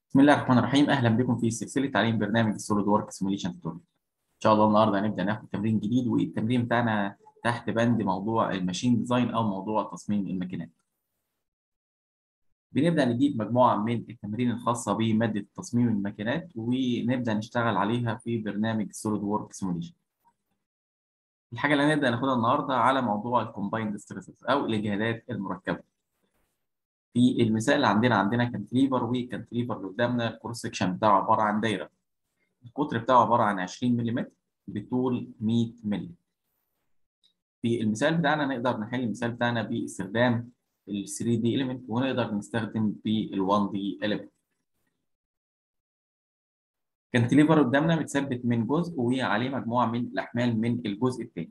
بسم الله الرحمن الرحيم اهلا بكم في سلسله تعليم برنامج السوليد ورك سيموليشن توتوريال ان شاء الله النهارده هنبدا ناخد تمرين جديد والتمرين بتاعنا تحت بند موضوع الماشين ديزاين او موضوع تصميم الماكينات بنبدا نجيب مجموعه من التمارين الخاصه بماده تصميم الماكينات ونبدا نشتغل عليها في برنامج السوليد ورك سيموليشن الحاجه اللي هنبدا ناخدها النهارده على موضوع الكومبايند ستريسز او الاجهادات المركبه في المثال اللي عندنا عندنا كانتليفر والكانتليفر اللي قدامنا الكروس سكشن بتاعه عباره عن دايره القطر بتاعه عباره عن 20 ملم بطول 100 ملم في المثال بتاعنا نقدر نحل المثال بتاعنا باستخدام ال 3 دي element ونقدر نستخدم بال 1 دي element كانتليفر قدامنا متثبت من جزء وعليه مجموعه من الاحمال من الجزء الثاني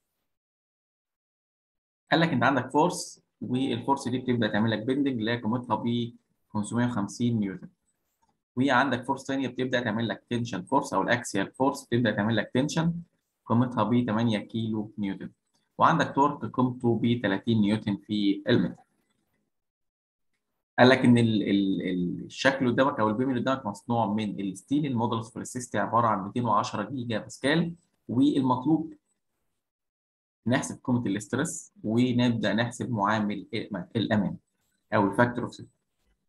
قال لك انت عندك فورس والفورس دي بتبدا تعمل لك بندنج اللي هي قيمتها ب 550 نيوتن وعندك فورس ثانيه بتبدا تعمل لك تنشن فورس او الاكسيال فورس بتبدا تعمل لك تنشن قيمتها ب 8 كيلو نيوتن وعندك تورك قيمته ب 30 نيوتن في المتر قال لك ان ال ال الشكل اللي قدامك او البيم اللي قدامك مصنوع من الستيل المودولس فورسيستي عباره عن 210 جيجا باسكال والمطلوب نحسب قيمه الاسترس ونبدا نحسب معامل الامان او الفاكتور اوف سيفتي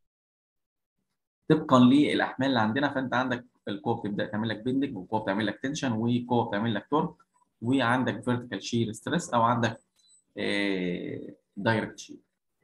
طبقا للاحمال اللي عندنا فانت عندك القوه بتبدا تعمل لك بندنج والقوه بتعمل لك تنشن وقوه بتعمل لك تورك وعندك فيرتيكال شير ستريس او عندك دايركت شير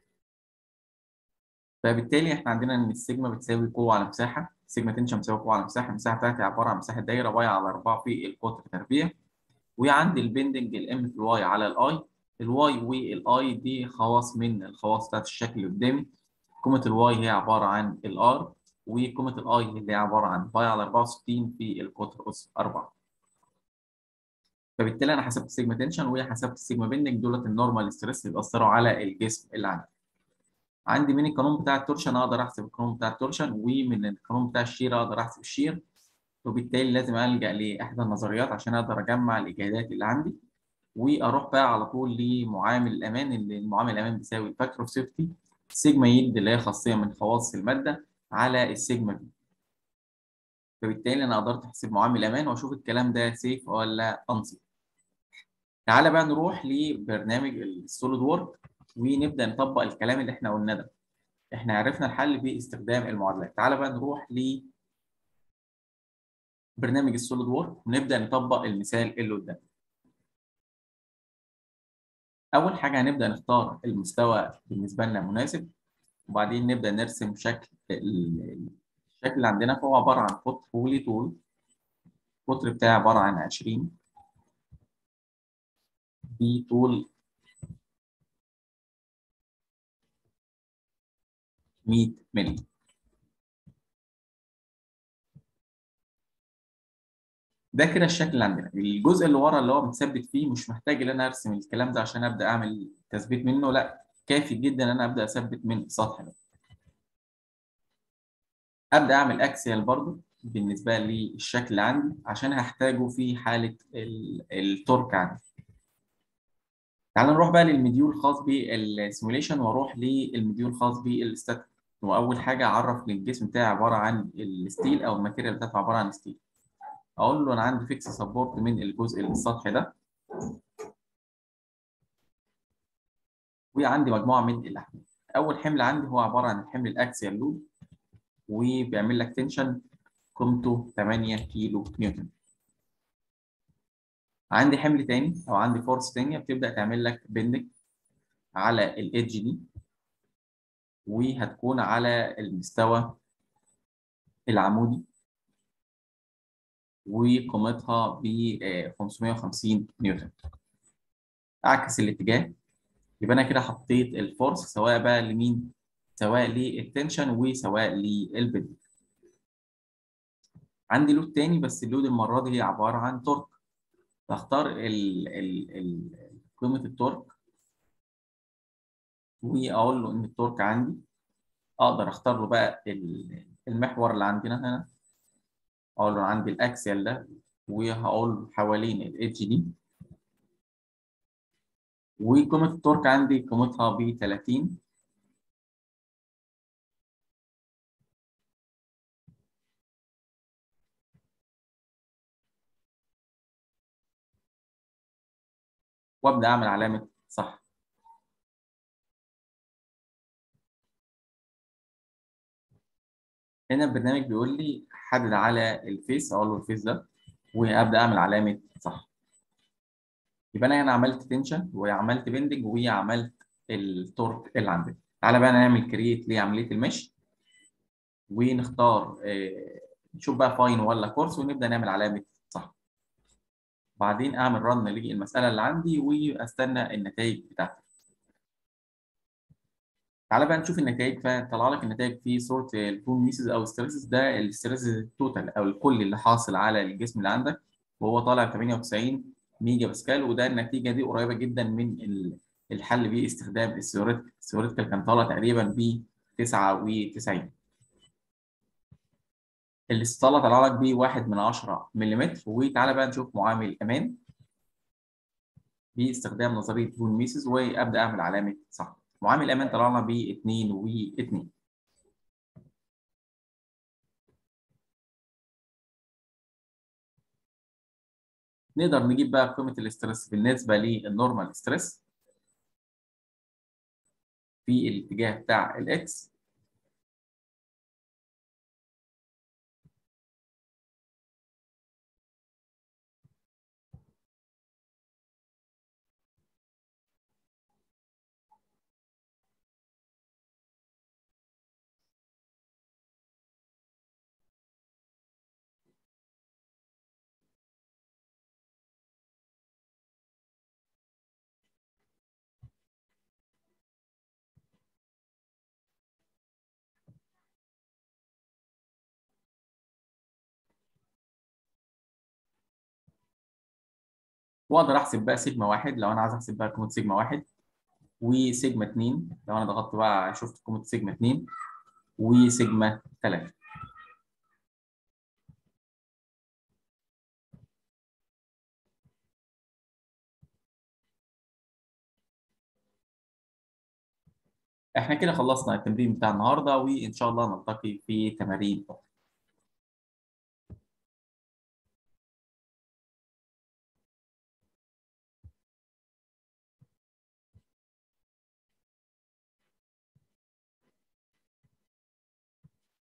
فبالتالي احنا عندنا ان السيجما بتساوي قوه على مساحه سيجما تنشن بتساوي قوه على مساحه المساحه بتاعتي عباره عن مساحه دايره واي على 4 في القطر تربيع وعندي البندنج الام في الواي على الاي الواي والاي دي خواص من الخواص بتاعت الشكل اللي قدامي قيمه الواي هي عباره عن الار وقيمه الاي اللي هي عباره عن باي على 64 في القطر اس 4 فبالتالي انا حسبت السيجما تنشن وحسبت السيجما بندنج دولت النورمال ستريس اللي بيأثروا على الجسم اللي عندي عندي من القانون بتاع التورشن اقدر احسب القانون بتاع التورشن ومن القانون بتاع الشير اقدر احسب الشير وبالتالي لازم الجا لاحدى النظريات عشان اقدر اجمع الاجهادات اللي عندي واروح بقى على طول لمعامل الامان اللي المعامل الامان بيساوي الفاكتور اوف سيفتي سيجما يلد اللي هي خاصيه من خواص الماده على السيجما بي فبالتالي انا قدرت احسب معامل الامان واشوف الكلام ده سيف ولا انسيف تعالى بقى نروح لبرنامج السوليد وورك ونبدا نطبق الكلام اللي احنا قلناه ده احنا عرفنا الحل باستخدام المعادلات تعالى بقى نروح ل برنامج السوليد وورك ونبدا نطبق المثال اللي قدامنا اول حاجه هنبدا نختار المستوى بالنسبه لنا مناسب وبعدين نبدا نرسم شكل الشكل اللي عندنا فهو عباره عن قطر وليه طول القطر بتاعي عباره عن 20 بطول 100 مللي ده كده الشكل اللي عندنا الجزء اللي ورا اللي هو متثبت فيه مش محتاج ان انا ارسم الكلام ده عشان ابدا اعمل تثبيت منه لا كافي جدا ان انا ابدا اثبت من السطح ده ابدا اعمل اكسيال برضو بالنسبه للشكل اللي عندي عشان هحتاجه في حاله التورك عندي تعال نروح بقى للمديول الخاص بالسيموليشن واروح للمديول الخاص بالستاتيك واول حاجه اعرف للجسم بتاعي عباره عن الستيل او الماتيريال بتاعته عباره عن ستيل اقول له انا عندي فيكس سبورت من الجزء السطحي ده وعندي مجموعه من الاحمال اول حمل عندي هو عباره عن الحمل الاكسيال لود وبيعمل لك تنشن قيمته 8 كيلو نيوتن عندي حمل تاني او عندي فورس تانية بتبدا تعمل لك بندنج على الايدج دي وهتكون على المستوى العمودي وقيمتها ب 550 نيوتن اعكس الاتجاه يبقى انا كده حطيت الفورس سواء بقى لمين سواء للتنشن وسواء للبند عندي لود تاني بس اللود المره دي هي عباره عن تورك بختار ال ال ال قيمه التورك واقول له ان التورك عندي اقدر اختار له بقى المحور اللي عندنا هنا اقول له عندي الاكسيال ده وهقول له حوالين الايدج دي وقيمة التورك عندي قيمتها ب 30 وابدا اعمل علامه صح هنا البرنامج بيقول لي حدد على الفيس اقول له الفيس ده وابدا اعمل علامه صح يبقى انا هنا عملت تنشن وعملت بندنج وعملت التورك اللي عندنا تعالى بقى نعمل كرييت لعمليه المش ونختار آه، نشوف بقى فاين ولا كورس ونبدا نعمل علامه صح بعدين اعمل رن للمساله اللي عندي واستنى النتائج بتاعتي تعالى بقى نشوف النتائج فطلع لك النتائج في صوره البون ميسز او ستريسز ده الستريس التوتال او الكل اللي حاصل على الجسم اللي عندك وهو طالع 98 ميجا باسكال وده النتيجه دي قريبه جدا من ال- الحل باستخدام الثيوريتيكال الثيوريتيكال كان طالع تقريبا ب 99 الاستطالة طلع لك ب 1 من 10 ملم وتعالى بقى نشوف معامل الامان باستخدام نظريه بون ميسز وابدا اعمل علامه صح معامل الامان طلع لنا ب 2 و2 نقدر نجيب بقى قيمه الاسترس بالنسبه للنورمال ستريس في الاتجاه بتاع الاكس واقدر احسب بقى سيجما واحد لو انا عايز احسب بقى قيمه سيجما واحد وسيجما 2 لو انا ضغطت بقى شفت قيمه سيجما 2 وسيجما 3 احنا كده خلصنا التمرين بتاع النهارده وان شاء الله نلتقي في تمارين أخرى.